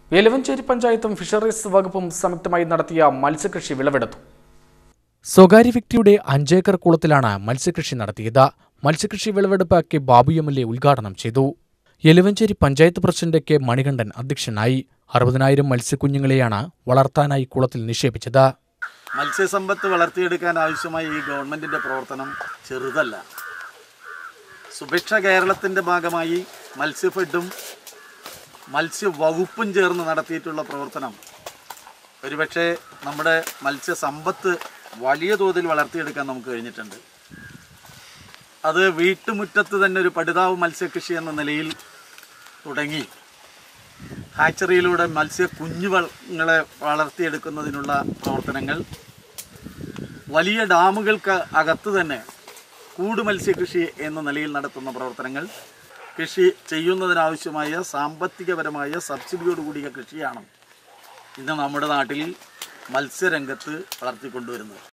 എലവഞ്ചേരി പഞ്ചായത്തും ഫിഷറീസ് വകുപ്പും സംയുക്തമായി നടത്തിയ മത്സ്യകൃഷി വിളവെടുത്തു സ്വകാര്യ വ്യക്തിയുടെ അഞ്ചേക്കർ കുളത്തിലാണ് മത്സ്യകൃഷി നടത്തിയത് മത്സ്യകൃഷി വിളവെടുപ്പ് K Babu M L A ഉദ്ഘാടനം ചെയ്തു എലവഞ്ചേരി പഞ്ചായത്ത് പ്രസിഡന്റ് കെ മണികണ്ഠൻ അധ്യക്ഷനായി അറുപതിനായിരം മത്സ്യക്കുഞ്ഞുങ്ങളെയാണ് വളർത്താനായി കുളത്തിൽ നിക്ഷേപിച്ചത് മത്സ്യസമ്പത്ത് വളർത്തിയെടുക്കാൻ ആവശ്യമായ ഈ ഗവൺമെൻറ്റിൻ്റെ പ്രവർത്തനം ചെറുതല്ല സുഭിക്ഷ കേരളത്തിൻ്റെ ഭാഗമായി മത്സ്യഫെഡും മത്സ്യവകുപ്പും ചേർന്ന് നടത്തിയിട്ടുള്ള പ്രവർത്തനം ഒരുപക്ഷെ നമ്മുടെ മത്സ്യസമ്പത്ത് വലിയ തോതിൽ വളർത്തിയെടുക്കാൻ നമുക്ക് കഴിഞ്ഞിട്ടുണ്ട് അത് വീട്ടുമുറ്റത്ത് തന്നെ ഒരു പടുതാവ് മത്സ്യകൃഷി എന്ന നിലയിൽ തുടങ്ങി ഹാച്ചറിയിലൂടെ മത്സ്യ കുഞ്ഞുങ്ങളെ വളർത്തിയെടുക്കുന്നതിനുള്ള പ്രവർത്തനങ്ങൾ വലിയ ഡാമുകൾക്ക് അകത്ത് തന്നെ കൂട് മത്സ്യകൃഷി എന്ന നിലയിൽ നടത്തുന്ന പ്രവർത്തനങ്ങൾ കൃഷി ചെയ്യുന്നതിനാവശ്യമായ സാമ്പത്തികപരമായ സബ്സിഡിയോടുകൂടിയ കൃഷിയാണ് ഇന്ന് നമ്മുടെ നാട്ടിൽ മത്സ്യരംഗത്ത് വളർത്തിക്കൊണ്ടുവരുന്നത്